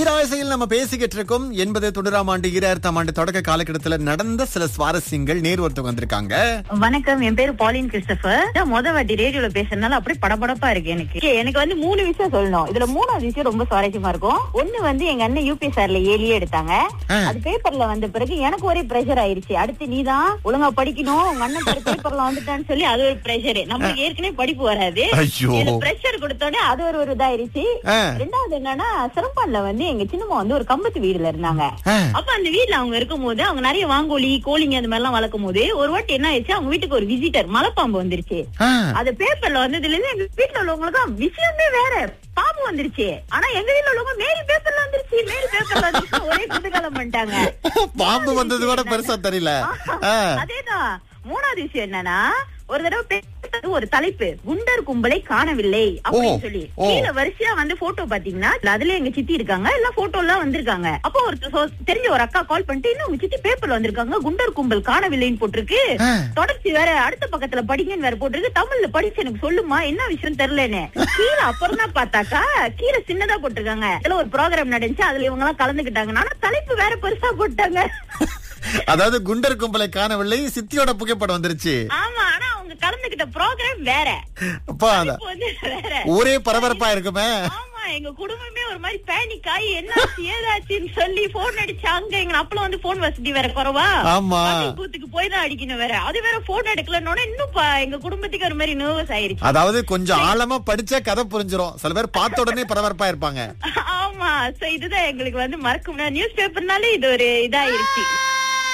தீராசையில் நம்ம பேசிக்கிட்டு இருக்கோம் எண்பது தொண்ணூறாம் ஆண்டு ஈராயிரத்தாம் ஆண்டு தொடக்க காலகட்டத்துல நடந்த சில சுவாரஸ்யங்கள் நேர் ஒருத்தவங்க வந்திருக்காங்க வணக்கம் என் பேரு பாலின் கிறிஸ்டபர் இதான் முத வாட்டி ரேடியோல பேசுறதுனால அப்படியே படபடப்பா இருக்கு எனக்கு Okay, எனக்கு வந்து மூணு விஷயம் சொல்லணும் இதுல மூணாவது விஷயம் ரொம்ப சுவாரஸ்யமா இருக்கும் ஒண்ணு வந்து எங்க அண்ணன் யூபிஎஸ்ஆர்ல ஏலியே எடுத்தாங்க ஆ. அது பேப்பர்ல வந்த பிறகு எனக்கு ஒரே பிரஷர் ஆயிருச்சு அடுத்து நீதான் ஒழுங்கா படிக்கணும் உங்க அண்ணன் பேர் பேப்பர்ல வந்துட்டான்னு சொல்லி அது ஒரு பிரஷர் நம்மளுக்கு ஏற்கனவே படிப்பு வராது ஐயோ. பிரஷர் கொடுத்தோடனே அது ஒரு ஒரு இதாயிருச்சு ஆ. ரெண்டாவது என்னன்னா சிறப்பான்ல வந்து எங்க சின்னம்மா வந்து ஒரு கம்பத்து வீடுல இருந்தாங்க ஆ. அப்ப அந்த வீட்ல அவங்க இருக்கும் போது அவங்க நிறைய வாங்கோலி கோழிங்க அந்த மாதிரி எல்லாம் வளர்க்கும் போது ஒரு வாட்டி என்ன ஆயிடுச்சு அவங்க வீட்டுக்கு ஒரு விசிட்டர் மலைப்பாம்பு வந்துருச்சு ஆ. அது பேப்பர்ல வந்ததுல இருந்து எங்க வீட்டுல உள்ளவங்களுக்கு விஷயமே வேற பாம்பு வந்துருச்சு ஆனா எங்க வீட்டுல உள்ளவங்க மேரி பேப்பர்ல வந்துருச்சு மேரி பேப்பர்ல வந்துருச்சு ஒரே குதூகலம் பண்ணிட்டாங்க பாம்பு வந்தது கூட பெருசா தெரியல ஆ. அதேதான் மூணாவது விஷயம் என்னன்னா ஒரு தடவை பேசுறது ஒரு தலைப்பு குண்டர் கும்பலை காணவில்லை அப்படின்னு ஓ, சொல்லி ஓ. கீழ வரிசையா வந்து போட்டோ பாத்தீங்கன்னா அதுல எங்க சித்தி இருக்காங்க எல்லாம் போட்டோ எல்லாம் வந்திருக்காங்க அப்போ ஒரு சொ- தெரிஞ்ச ஒரு அக்கா கால் பண்ணிட்டு இன்னும் உங்க சித்தி பேப்பர்ல வந்திருக்காங்க குண்டர் கும்பல் காணவில்லைன்னு போட்டிருக்கு ஆ. தொடர்ச்சி வேற அடுத்த பக்கத்துல படிங்கன்னு வேற போட்டிருக்கு தமிழ்ல படிச்சு எனக்கு சொல்லுமா என்ன விஷயம் தெரியலன்னு கீழே அப்புறம் தான் பார்த்தாக்கா கீழே சின்னதா போட்டிருக்காங்க இதுல ஒரு ப்ரோக்ராம் நடந்துச்சு அதுல இவங்க எல்லாம் கலந்துக்கிட்டாங்க ஆனா தலைப்பு வேற பெருசா போட்டாங்க அதாவது குண்டர் கும்பலை காணவில்லை சித்தியோட புகைப்படம் வந்துருச்சு ஆமா ஆனா அவங்க கலந்துகிட்ட ப்ரோக்ராம் வேற அப்பா அந்த இப்ப வந்து வேற ஒரே பரபரப்பா இருக்குமே ஆமா எங்க குடும்பமே ஒரு மாதிரி பேனிக் ஆகி என்னாச்சு ஏதாச்சுன்னு சொல்லி போன் அடிச்சு அங்க எங்க அப்பளம் வந்து போன் வசதி வேற குறவா ஆமா பூத்துக்கு போய் தான் அடிக்கணும் வேற அது வேற போன் எடுக்கலன்னு இன்னும் ப- எங்க குடும்பத்துக்கு ஒரு மாதிரி நர்வஸ் ஆயிருச்சு அதாவது கொஞ்சம் ஆழமா படிச்சா கதை புரிஞ்சிரும் சில பேர் பார்த்த உடனே பரபரப்பா இருப்பாங்க ஆமா சோ இதுதான் எங்களுக்கு வந்து மறக்க முடியாது நியூஸ் பேப்பர்னாலே இது ஒரு இதாயிருச்சு